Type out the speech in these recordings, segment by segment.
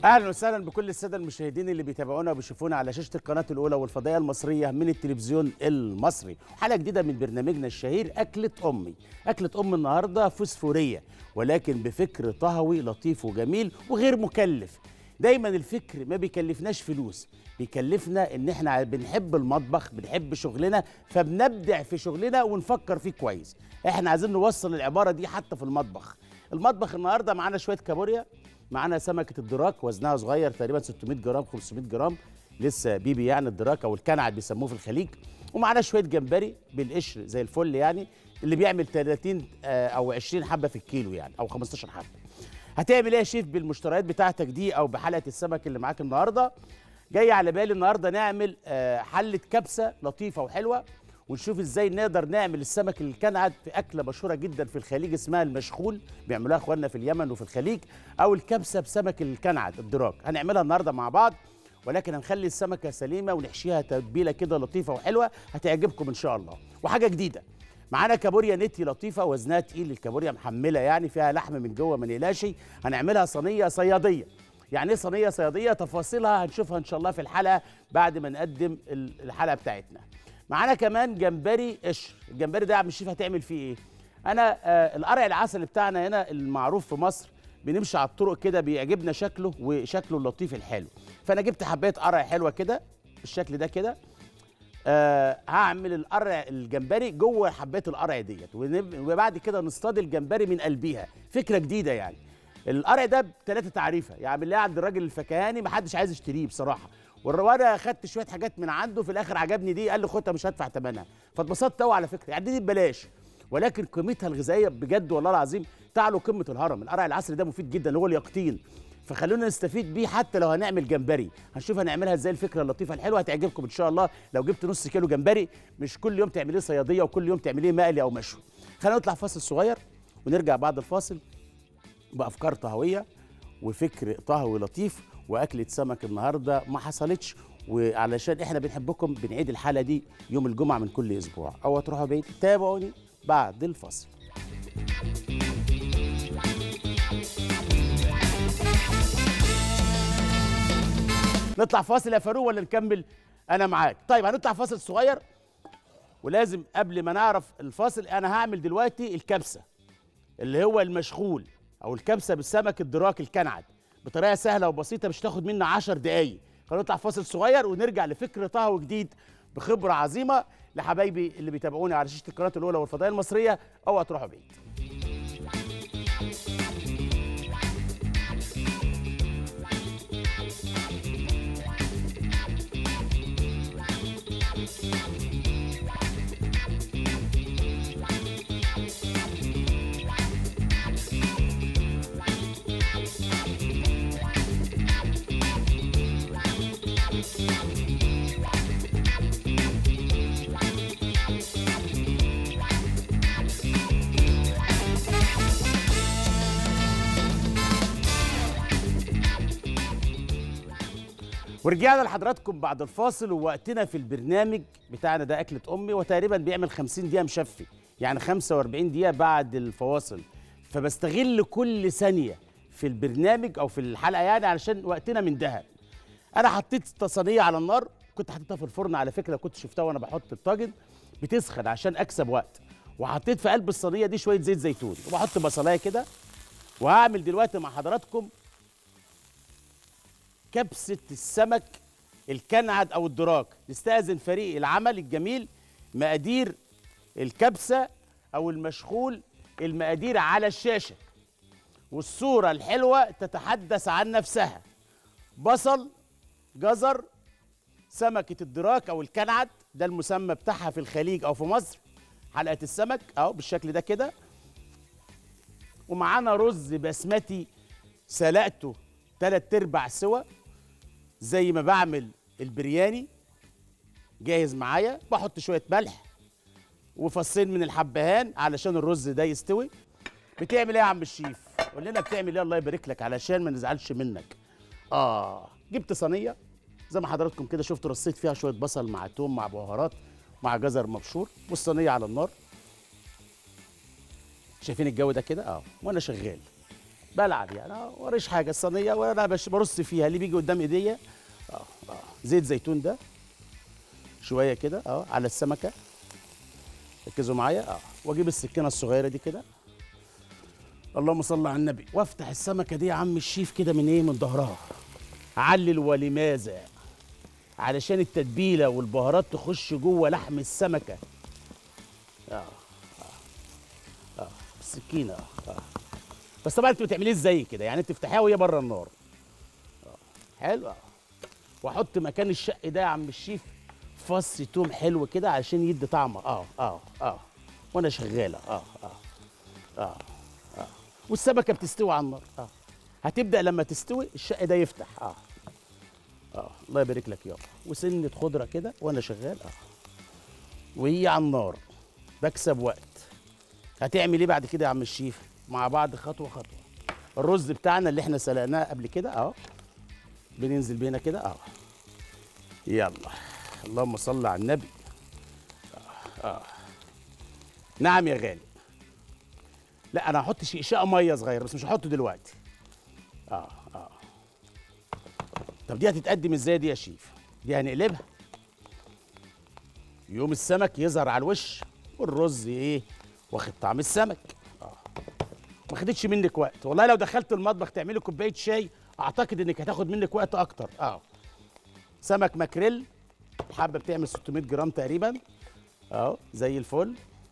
اهلا وسهلا بكل الساده المشاهدين اللي بيتابعونا وبيشوفونا على شاشه القناه الاولى والفضائيه المصريه من التلفزيون المصري حلقه جديده من برنامجنا الشهير اكله امي اكله ام النهارده فوسفوريه ولكن بفكر طهوي لطيف وجميل وغير مكلف دايما الفكر ما بيكلفناش فلوس بيكلفنا ان احنا بنحب المطبخ بنحب شغلنا فبنبدع في شغلنا ونفكر فيه كويس احنا عايزين نوصل العباره دي حتى في المطبخ المطبخ النهارده معانا شويه كابوريا معانا سمكه الدراك وزنها صغير تقريبا 600 جرام 500 جرام لسه بيبي يعني الدراك او الكنعد بيسموه في الخليج ومعانا شويه جمبري بالقشر زي الفل يعني اللي بيعمل 30 آه، او 20 حبه في الكيلو يعني او 15 حبه هتعمل ايه يا شيف بالمشتريات بتاعتك دي او بحلقه السمك اللي معاك النهارده جاي على بالي النهارده نعمل آه، حله كبسه لطيفه وحلوه ونشوف ازاي نقدر نعمل السمك الكنعد في اكله مشهوره جدا في الخليج اسمها المشخول بيعملوها اخواننا في اليمن وفي الخليج او الكبسه بسمك الكنعد الدراك هنعملها النهارده مع بعض ولكن هنخلي السمكه سليمه ونحشيها تتبيله كده لطيفه وحلوه هتعجبكم ان شاء الله وحاجه جديده معانا كابوريا نتي لطيفه وزنها تقيل الكابوريا محمله يعني فيها لحم من جوه ما نقلقش هنعملها صينيه صياديه يعني ايه صينيه صياديه تفاصيلها هنشوفها ان شاء الله في الحلقه بعد ما نقدم ال- الحلقه بتاعتنا معانا كمان جمبري قشر الجمبري ده يا عم الشيف هتعمل فيه ايه انا آه القرع العسل بتاعنا هنا المعروف في مصر بنمشي على الطرق كده بيعجبنا شكله وشكله اللطيف الحلو فانا جبت حبايه قرع حلوه كده بالشكل ده كده آه هعمل القرع الجمبري جوه حبات القرع ديت ونب- وبعد كده نصطاد الجمبري من قلبيها فكره جديده يعني القرع ده بثلاثه تعريفه يعني بالله عند الراجل الفكهاني ما حدش عايز يشتريه بصراحه والر- وانا خدت شويه حاجات من عنده في الاخر عجبني دي قال لي خدها مش هدفع ثمنها فاتبسطت قوي على فكره يعني دي ببلاش ولكن قيمتها الغذائيه بجد والله العظيم تعلو قمه الهرم القرع العسل ده مفيد جدا هو اليقطين فخلونا نستفيد بيه حتى لو هنعمل جمبري هنشوف هنعملها ازاي الفكره اللطيفه الحلوه هتعجبكم ان شاء الله لو جبت نص كيلو جمبري مش كل يوم تعمليه صياديه وكل يوم تعمليه مقلي او مشوي خلينا نطلع فاصل صغير ونرجع بعد الفاصل بافكار طهويه وفكر طهوي لطيف واكله سمك النهارده ما حصلتش وعلشان احنا بنحبكم بنعيد الحلقه دي يوم الجمعه من كل اسبوع او تروحوا بعيد تابعوني بعد الفاصل نطلع فاصل يا فاروق ولا نكمل انا معاك طيب هنطلع فاصل صغير ولازم قبل ما نعرف الفاصل انا هعمل دلوقتي الكبسه اللي هو المشغول او الكبسه بالسمك الدراك الكنعد بطريقه سهله وبسيطه مش تاخد منا 10 دقايق خلينا نطلع فاصل صغير ونرجع لفكر طهو جديد بخبره عظيمه لحبايبي اللي بيتابعوني على شاشه القناه الاولى والفضائيه المصريه اوعى تروحوا بعيد ورجعنا لحضراتكم بعد الفاصل ووقتنا في البرنامج بتاعنا ده أكلة أمي وتقريبا بيعمل 50 دقيقة مشفي يعني 45 دقيقة بعد الفواصل فبستغل كل ثانية في البرنامج أو في الحلقة يعني علشان وقتنا من دهب أنا حطيت صينية على النار كنت حطيتها في الفرن على فكرة كنت شفتها وأنا بحط الطاجن بتسخن عشان أكسب وقت وحطيت في قلب الصينية دي شوية زيت زيتون وبحط بصلاية كده وهعمل دلوقتي مع حضراتكم كبسة السمك الكنعد أو الدراك نستأذن فريق العمل الجميل مقادير الكبسة أو المشغول المقادير على الشاشة والصورة الحلوة تتحدث عن نفسها بصل جزر سمكة الدراك أو الكنعد ده المسمى بتاعها في الخليج أو في مصر حلقة السمك أهو بالشكل ده كده ومعانا رز بسمتي سلقته تلات ارباع سوا زي ما بعمل البرياني جاهز معايا بحط شويه ملح وفصين من الحبهان علشان الرز ده يستوي بتعمل ايه يا عم الشيف قول لنا بتعمل ايه الله يبارك لك علشان ما نزعلش منك اه جبت صينيه زي ما حضراتكم كده شفتوا رصيت فيها شويه بصل مع توم مع بهارات مع جزر مبشور والصينيه على النار شايفين الجو ده كده اه وانا شغال بلعب يعني آه، وريش حاجه الصينيه وانا بش- برص فيها اللي بيجي قدام ايديا اه اه زيت زيتون ده شويه كده اه على السمكه ركزوا معايا اه واجيب السكينه الصغيره دي كده اللهم صل على النبي وافتح السمكه دي يا عم الشيف كده من ايه من ظهرها علل ولماذا علشان التتبيله والبهارات تخش جوه لحم السمكه اه اه اه بالسكينه اه اه بس طبعا انت بتعمليه ازاي كده يعني انت تفتحيها وهي بره النار اه حلو اه واحط مكان الشق ده يا عم الشيف فص توم حلو كده علشان يدي طعم اه اه اه وانا شغاله اه اه اه اه والسمكه بتستوي على النار اه هتبدا لما تستوي الشق ده يفتح اه اه الله يبارك لك يابا وسنه خضره كده وانا شغال اه وهي على النار بكسب وقت هتعمل ايه بعد كده يا عم الشيف مع بعض خطوه خطوه الرز بتاعنا اللي احنا سلقناه قبل كده اهو بننزل بينا كده اه يلا اللهم صل على النبي آه. آه. نعم يا غالي لا انا هحط شقشاق ميه صغير بس مش هحطه دلوقتي اه اه طب دي هتتقدم ازاي دي يا شيف دي هنقلبها يوم السمك يظهر على الوش والرز ايه واخد طعم السمك اه ما خدتش منك وقت والله لو دخلت المطبخ تعملي كوبايه شاي اعتقد انك هتاخد منك وقت اكتر اه سمك ماكريل حبه بتعمل 600 جرام تقريبا اهو زي الفل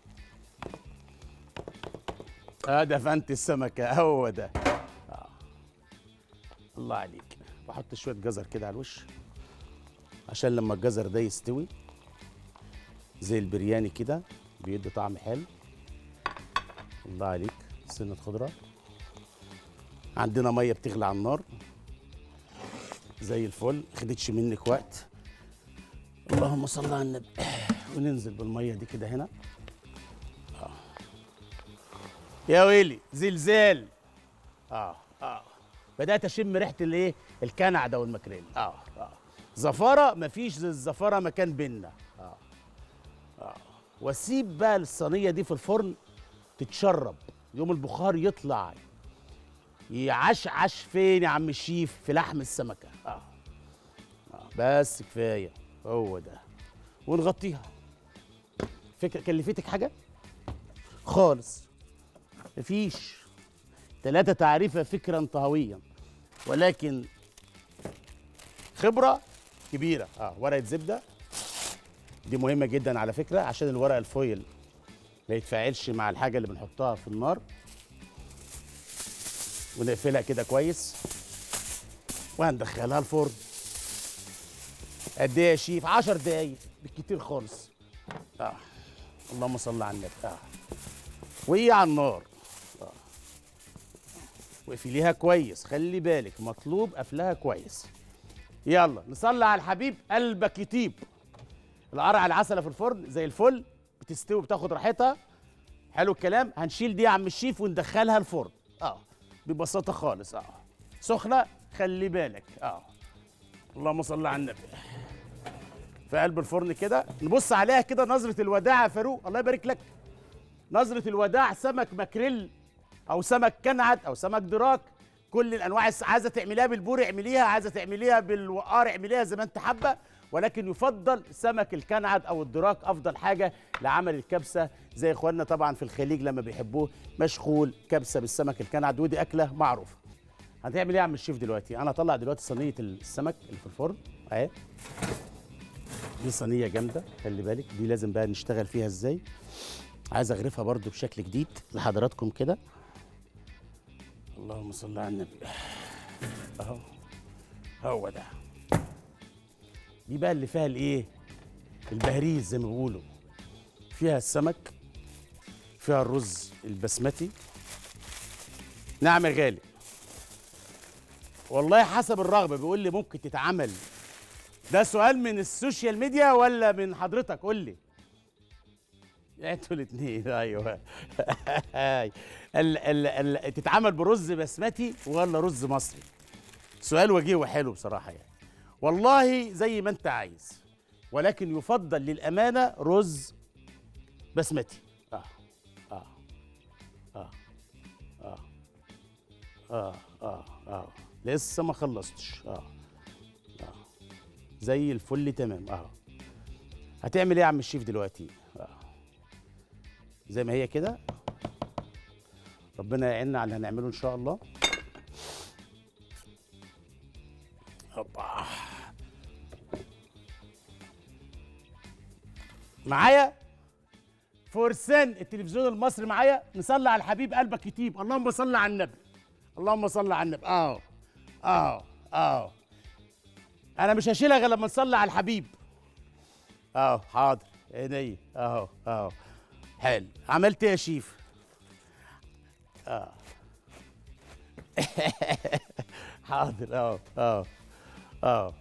اه دفنت السمكه هو ده آه. الله عليك بحط شويه جزر كده على الوش عشان لما الجزر ده يستوي زي البرياني كده بيدي طعم حلو الله عليك سنة خضرة عندنا مية بتغلي على النار زي الفل خدتش منك وقت اللهم صل على النبي وننزل بالمية دي كده هنا آه. يا ويلي زلزال اه اه بدأت أشم ريحة الايه الكنعدة والماكريل اه اه زفارة مفيش زي الزفارة مكان بينا اه اه واسيب بقى الصينية دي في الفرن تتشرب يوم البخار يطلع يعشعش فين يا عم الشيف في لحم السمكة آه. آه. بس كفاية هو ده ونغطيها فكرة كلفتك حاجة خالص مفيش ثلاثة تعريفة فكرا طهويا ولكن خبرة كبيرة اه ورقة زبدة دي مهمة جدا على فكرة عشان الورق الفويل ما يتفاعلش مع الحاجة اللي بنحطها في النار ونقفلها كده كويس وهندخلها الفرن قد ايه يا شيف 10 دقايق بالكتير خالص اه اللهم صل على النبي اه وهي على النار اه واقفليها كويس خلي بالك مطلوب قفلها كويس يلا نصلي على الحبيب قلبك يطيب القرع العسله في الفرن زي الفل بتستوي بتاخد راحتها حلو الكلام هنشيل دي يا عم الشيف وندخلها الفرن اه ببساطه خالص اه سخنه خلي بالك اه اللهم صل على النبي في قلب الفرن كده نبص عليها كده نظره الوداع يا فاروق الله يبارك لك نظره الوداع سمك ماكريل او سمك كنعد او سمك دراك كل الانواع الس- عايزه تعمليها بالبوري اعمليها عايزه تعمليها بالوقار اعمليها زي ما انت حابه ولكن يفضل سمك الكنعد او الدراك افضل حاجه لعمل الكبسه زي اخواننا طبعا في الخليج لما بيحبوه مشغول كبسه بالسمك الكنعد ودي اكله معروفه هتعمل ايه يا عم الشيف دلوقتي انا هطلع دلوقتي صينيه السمك اللي في الفرن اهي دي صينيه جامده خلي بالك دي لازم بقى نشتغل فيها ازاي عايز اغرفها برضو بشكل جديد لحضراتكم كده اللهم صل على النبي اهو هو ده دي بقى اللي فيها الايه البهريز زي ما بيقولوا فيها السمك فيها الرز البسمتي نعم يا غالي والله حسب الرغبه بيقول لي ممكن تتعمل ده سؤال من السوشيال ميديا ولا من حضرتك قول لي انتوا الاثنين ايوه ال ال ال تتعمل برز بسمتي ولا رز مصري سؤال وجيه وحلو بصراحه يعني والله زي ما انت عايز ولكن يفضل للامانه رز بسمتي اه اه اه اه اه اه اه لسه ما خلصتش اه اه زي الفل تمام اه هتعمل ايه يا عم الشيف دلوقتي اه زي ما هي كده ربنا يعيننا على اللي هنعمله ان شاء الله هوبا معايا فرسان التلفزيون المصري معايا نصلي على الحبيب قلبك يطيب اللهم صل على النبي اللهم صل على النبي اه اه اه انا مش هشيلها غير لما نصلي على الحبيب اه حاضر عيني اهو اهو حلو عملت ايه يا شيف اه حاضر اه اه اه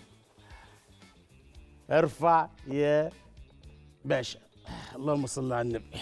ارفع يا باشا اللهم صل على النبي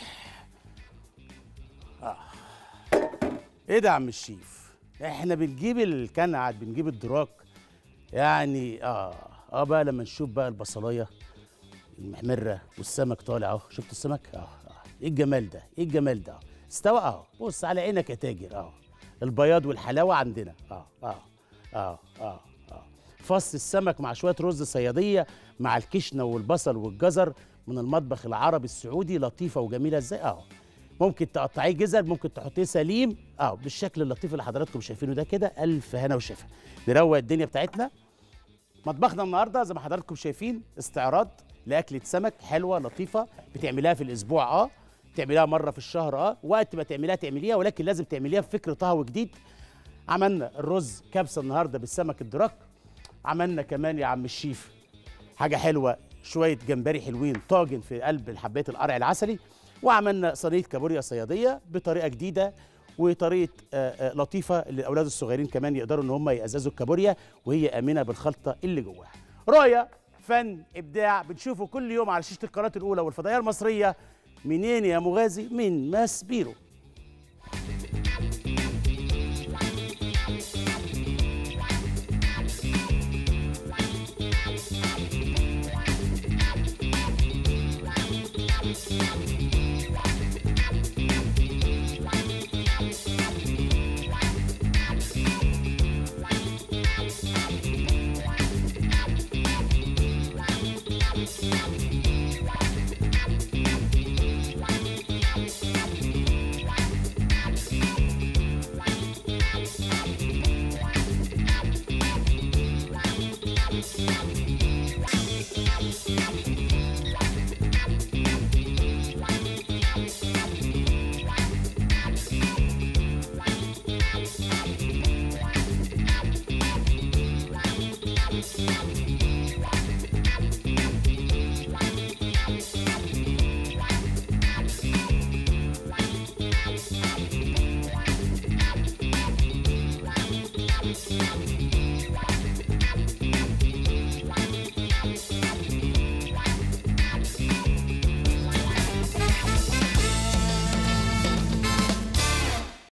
آه. ايه ده يا عم الشيف احنا بنجيب الكنعت بنجيب الدراك يعني اه اه بقى لما نشوف بقى البصلايه المحمره والسمك طالع اهو شفت السمك اه اه ايه الجمال ده ايه الجمال ده استوى اهو بص على عينك يا تاجر اه البياض والحلاوه عندنا اه اه اه اه اه فص السمك مع شويه رز صياديه مع الكشنه والبصل والجزر من المطبخ العربي السعودي لطيفه وجميله ازاي اهو ممكن تقطعيه جزر ممكن تحطيه سليم اه بالشكل اللطيف اللي حضراتكم شايفينه ده كده الف هنا وشفا نروق الدنيا بتاعتنا مطبخنا النهارده زي ما حضراتكم شايفين استعراض لاكله سمك حلوه لطيفه بتعمليها في الاسبوع اه تعمليها مره في الشهر اه وقت ما تعمليها تعمليها ولكن لازم تعمليها بفكر طهو جديد عملنا الرز كبسه النهارده بالسمك الدراك عملنا كمان يا عم الشيف حاجه حلوه شويه جمبري حلوين طاجن في قلب حبات القرع العسلي وعملنا صينيه كابوريا صياديه بطريقه جديده وطريقه آه، آه، لطيفه للاولاد الصغيرين كمان يقدروا ان هم يقززوا الكابوريا وهي امنه بالخلطه اللي جواها رؤيه فن ابداع بنشوفه كل يوم على شاشه القناه الاولى والفضائيه المصريه منين يا مغازي من ماس بيرو